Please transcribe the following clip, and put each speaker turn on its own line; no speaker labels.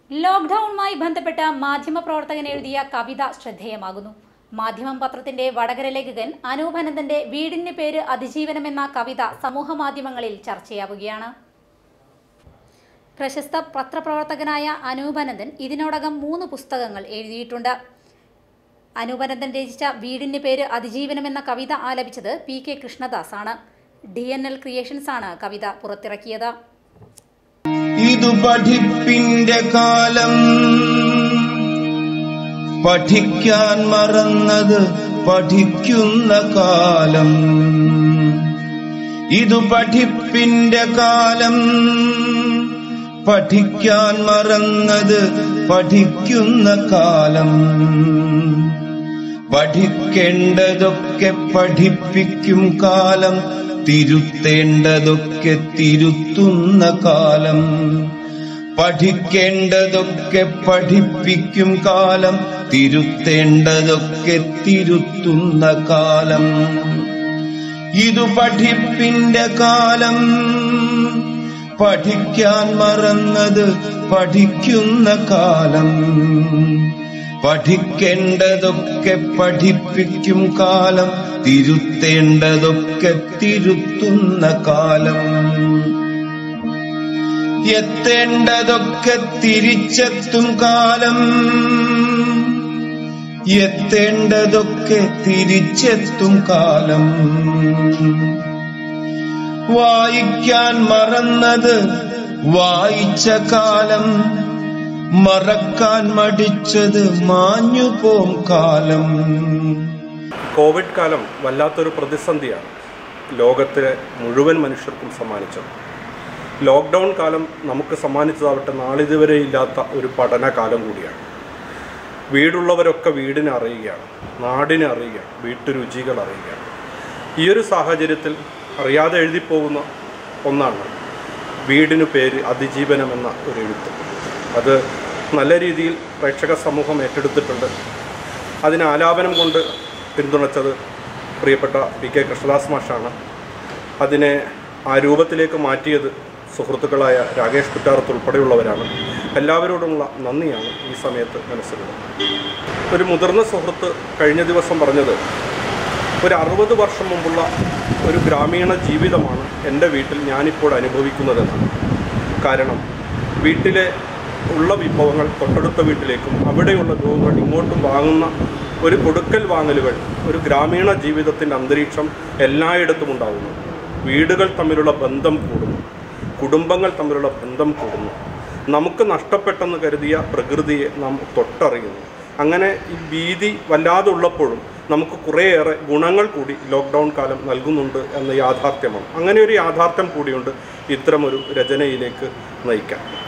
ലോക്ക്ഡൌണുമായി ബന്ധപ്പെട്ട മാധ്യമപ്രവർത്തകൻ എഴുതിയ കവിത ശ്രദ്ധേയമാകുന്നു മാധ്യമം പത്രത്തിന്റെ വടകര ലേഖകൻ അനൂപ് അനന്തന്റെ വീടിന്റെ പേര് അതിജീവനം എന്ന കവിത സമൂഹ മാധ്യമങ്ങളിൽ ചർച്ചയാവുകയാണ് പ്രശസ്ത പത്രപ്രവർത്തകനായ അനൂപ് അനന്തൻ ഇതിനോടകം മൂന്ന് പുസ്തകങ്ങൾ എഴുതിയിട്ടുണ്ട് അനൂപ് അനന്തൻ രചിച്ച വീടിന്റെ പേര് അതിജീവനം എന്ന കവിത ആലപിച്ചത് പി കെ കൃഷ്ണദാസ് ആണ് ഡി എൻ എൽ ക്രിയേഷൻസ് ആണ് കവിത പുറത്തിറക്കിയത്
ഇതു പഠിപ്പിന്റെ കാലം പഠിക്കാൻ മറന്നത് പഠിക്കുന്ന കാലം ഇതു പഠിപ്പിന്റെ കാലം പഠിക്കാൻ മറന്നത് പഠിക്കുന്ന കാലം പഠിക്കേണ്ടതൊക്കെ പഠിപ്പിക്കും കാലം തിരുത്തേണ്ടതൊക്കെ തിരുത്തുന്ന കാലം പഠിക്കേണ്ടതൊക്കെ പഠിപ്പിക്കും കാലം തിരുത്തേണ്ടതൊക്കെ തിരുത്തുന്ന കാലം ഇതു പഠിപ്പിന്റെ കാലം പഠിക്കാൻ മറന്നത് പഠിക്കുന്ന കാലം പഠിക്കേണ്ടതൊക്കെ പഠിപ്പിക്കും കാലം തിരുത്തേണ്ടതൊക്കെ തിരുത്തുന്ന കാലം എത്തേണ്ടതൊക്കെ തിരിച്ചെത്തും കാലം എത്തേണ്ടതൊക്കെ തിരിച്ചെത്തും കാലം വായിക്കാൻ മറന്നത് വായിച്ച കാലം മറക്കാൻ മടിച്ചത് മാഞ്ഞുപോം കാലം
കോവിഡ് കാലം വല്ലാത്തൊരു പ്രതിസന്ധിയാണ് ലോകത്തിലെ മുഴുവൻ മനുഷ്യർക്കും സമ്മാനിച്ചത് ലോക്ക്ഡൗൺ കാലം നമുക്ക് സമ്മാനിച്ചതാവട്ടെ നാളിതുവരെ ഇല്ലാത്ത ഒരു പഠനകാലം കൂടിയാണ് വീടുള്ളവരൊക്കെ വീടിനെ അറിയുകയാണ് നാടിനെ അറിയുകയാണ് വീട്ടുരുചികൾ അറിയുകയാണ് ഈ ഒരു സാഹചര്യത്തിൽ അറിയാതെ എഴുതിപ്പോകുന്ന ഒന്നാണ് വീടിനു പേര് അതിജീവനം എന്ന ഒരു എഴുത്ത് അത് നല്ല രീതിയിൽ പ്രേക്ഷക സമൂഹം ഏറ്റെടുത്തിട്ടുണ്ട് അതിന് ആലാപനം കൊണ്ട് പിന്തുണച്ചത് പ്രിയപ്പെട്ട പി കെ കൃഷ്ണദാസ് മാഷാണ് അതിനെ ആ രൂപത്തിലേക്ക് മാറ്റിയത് സുഹൃത്തുക്കളായ രാകേഷ് കുറ്റാറത്ത് ഉൾപ്പെടെയുള്ളവരാണ് എല്ലാവരോടുമുള്ള നന്ദിയാണ് ഈ സമയത്ത് മനസ്സിലുള്ളത് ഒരു മുതിർന്ന സുഹൃത്ത് കഴിഞ്ഞ ദിവസം പറഞ്ഞത് ഒരു അറുപത് വർഷം മുമ്പുള്ള ഒരു ഗ്രാമീണ ജീവിതമാണ് എൻ്റെ വീട്ടിൽ ഞാനിപ്പോൾ അനുഭവിക്കുന്നതെന്നാണ് കാരണം വീട്ടിലെ ഉള്ള വിഭവങ്ങൾ തൊട്ടടുത്ത വീട്ടിലേക്കും അവിടെയുള്ള വിഭവങ്ങൾ ഇങ്ങോട്ടും വാങ്ങുന്ന ഒരു കൊടുക്കൽ വാങ്ങലുകൾ ഒരു ഗ്രാമീണ ജീവിതത്തിൻ്റെ അന്തരീക്ഷം എല്ലായിടത്തും ഉണ്ടാകുന്നു വീടുകൾ തമ്മിലുള്ള ബന്ധം കൂടുന്നു കുടുംബങ്ങൾ തമ്മിലുള്ള ബന്ധം കൂടുന്നു നമുക്ക് നഷ്ടപ്പെട്ടെന്ന് കരുതിയ പ്രകൃതിയെ നാം തൊട്ടറിയുന്നു അങ്ങനെ ഈ ഭീതി വല്ലാതെ ഉള്ളപ്പോഴും നമുക്ക് കുറേയേറെ ഗുണങ്ങൾ കൂടി ലോക്ക്ഡൗൺ കാലം നൽകുന്നുണ്ട് എന്ന യാഥാർത്ഥ്യമാണ് അങ്ങനെ ഒരു യാഥാർത്ഥ്യം കൂടിയുണ്ട് ഇത്തരമൊരു രചനയിലേക്ക് നയിക്കാൻ